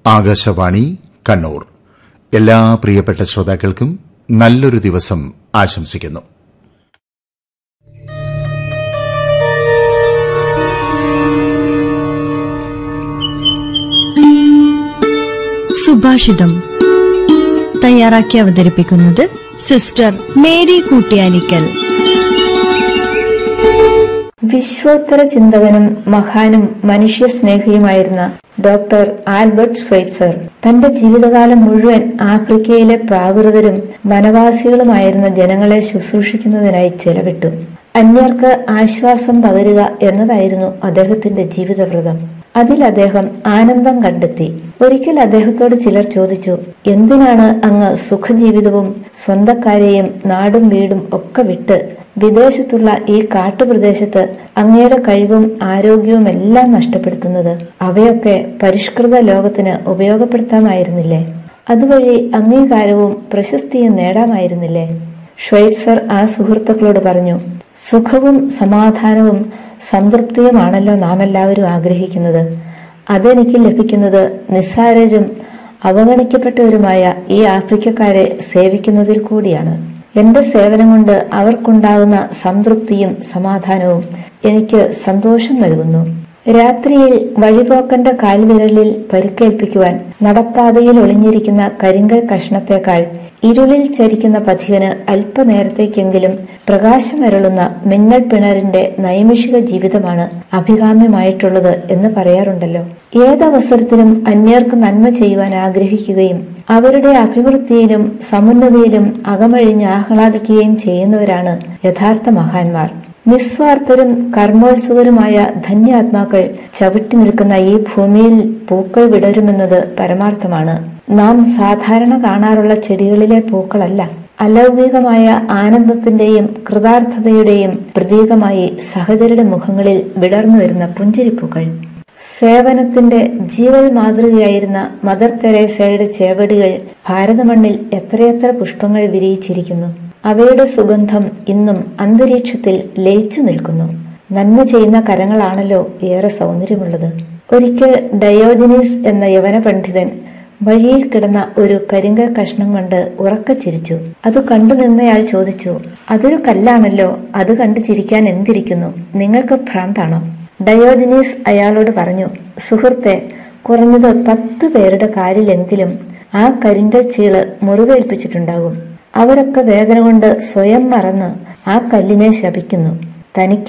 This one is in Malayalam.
ആകാശവാണി കണ്ണൂർ എല്ലാ പ്രിയപ്പെട്ട ശ്രോതാക്കൾക്കും നല്ലൊരു ദിവസം ആശംസിക്കുന്നു സുഭാഷിതം തയ്യാറാക്കി അവതരിപ്പിക്കുന്നത് സിസ്റ്റർ മേരി കൂട്ടിയാനിക്കൽ വിശ്വോത്തര ചിന്തകനും മഹാനും മനുഷ്യസ്നേഹിയുമായിരുന്ന ഡോക്ടർ ആൽബർട്ട് സ്വൈറ്റ്സർ തന്റെ ജീവിതകാലം മുഴുവൻ ആഫ്രിക്കയിലെ പ്രാകൃതരും വനവാസികളുമായിരുന്ന ജനങ്ങളെ ശുശ്രൂഷിക്കുന്നതിനായി ചെലവിട്ടു അന്യർക്ക് ആശ്വാസം പകരുക എന്നതായിരുന്നു അദ്ദേഹത്തിന്റെ ജീവിതവ്രതം അതിൽ അദ്ദേഹം ആനന്ദം കണ്ടെത്തി ഒരിക്കൽ അദ്ദേഹത്തോട് ചിലർ ചോദിച്ചു എന്തിനാണ് അങ്ങ് സുഖജീവിതവും സ്വന്തക്കാരെയും നാടും വീടും ഒക്കെ വിട്ട് വിദേശത്തുള്ള ഈ കാട്ടുപ്രദേശത്ത് അങ്ങയുടെ കഴിവും ആരോഗ്യവും എല്ലാം നഷ്ടപ്പെടുത്തുന്നത് അവയൊക്കെ പരിഷ്കൃത ലോകത്തിന് ഉപയോഗപ്പെടുത്താമായിരുന്നില്ലേ അതുവഴി അംഗീകാരവും പ്രശസ്തിയും നേടാമായിരുന്നില്ലേ ഷ്വൈറ്റ്സർ ആ സുഹൃത്തുക്കളോട് പറഞ്ഞു സുഖവും സമാധാനവും സംതൃപ്തിയുമാണല്ലോ നാം എല്ലാവരും ആഗ്രഹിക്കുന്നത് അതെനിക്ക് ലഭിക്കുന്നത് നിസ്സാരരും അവഗണിക്കപ്പെട്ടവരുമായ ഈ ആഫ്രിക്കക്കാരെ സേവിക്കുന്നതിൽ കൂടിയാണ് എന്റെ സേവനം കൊണ്ട് അവർക്കുണ്ടാകുന്ന സംതൃപ്തിയും സമാധാനവും എനിക്ക് സന്തോഷം നൽകുന്നു രാത്രിയിൽ വഴിപോക്കന്റെ കാൽവിരലിൽ പരിക്കേൽപ്പിക്കുവാൻ നടപ്പാതയിൽ ഒളിഞ്ഞിരിക്കുന്ന കരിങ്കൽ കഷ്ണത്തേക്കാൾ ഇരുളിൽ ചരിക്കുന്ന പഥികന് അല്പനേരത്തേക്കെങ്കിലും പ്രകാശമരുളുന്ന മിന്നൽ പിണറിന്റെ നൈമിഷിക ജീവിതമാണ് അഭികാമ്യമായിട്ടുള്ളത് എന്ന് പറയാറുണ്ടല്ലോ ഏതവസരത്തിലും അന്യർക്ക് നന്മ ചെയ്യുവാൻ ആഗ്രഹിക്കുകയും അവരുടെ അഭിവൃദ്ധിയിലും സമുന്നതിയിലും അകമഴിഞ്ഞ് ആഹ്ലാദിക്കുകയും ചെയ്യുന്നവരാണ് യഥാർത്ഥ മഹാന്മാർ നിസ്വാർത്ഥരും കർമ്മോത്സുകരുമായ ധന്യാത്മാക്കൾ ചവിട്ടി നിൽക്കുന്ന ഈ ഭൂമിയിൽ പൂക്കൾ വിടരുമെന്നത് പരമാർത്ഥമാണ് നാം സാധാരണ കാണാറുള്ള ചെടികളിലെ പൂക്കളല്ല അലൗകികമായ ആനന്ദത്തിന്റെയും കൃതാർത്ഥതയുടെയും പ്രതീകമായി സഹചരുടെ മുഖങ്ങളിൽ വിടർന്നു വരുന്ന പുഞ്ചിരിപ്പൂക്കൾ സേവനത്തിന്റെ ജീവൽ മാതൃകയായിരുന്ന മദർ തെരേസയുടെ ചേവടികൾ ഭാരതമണ്ണിൽ എത്രയെത്ര പുഷ്പങ്ങൾ വിരിയിച്ചിരിക്കുന്നു അവയുടെ സുഗന്ധം ഇന്നും അന്തരീക്ഷത്തിൽ ലയിച്ചു നിൽക്കുന്നു നന്മ ചെയ്യുന്ന കരങ്ങളാണല്ലോ ഏറെ സൗന്ദര്യമുള്ളത് ഒരിക്കൽ ഡയോജനീസ് എന്ന യവന പണ്ഡിതൻ വഴിയിൽ കിടന്ന ഒരു കരിങ്കൽ കഷ്ണം കൊണ്ട് ഉറക്ക ചിരിച്ചു അത് കണ്ടു നിന്നയാൾ ചോദിച്ചു അതൊരു കല്ലാണല്ലോ അത് കണ്ടു ചിരിക്കാൻ എന്തിരിക്കുന്നു നിങ്ങൾക്ക് ഭ്രാന്താണോ ഡയോജനീസ് അയാളോട് പറഞ്ഞു സുഹൃത്തെ കുറഞ്ഞത് പത്ത് പേരുടെ കാലിലെങ്കിലും ആ കരിങ്കൽ ചീള് മുറിവേൽപ്പിച്ചിട്ടുണ്ടാകും അവരൊക്കെ വേദന കൊണ്ട് സ്വയം മറന്ന് ആ കല്ലിനെ ശപിക്കുന്നു തനിക്ക്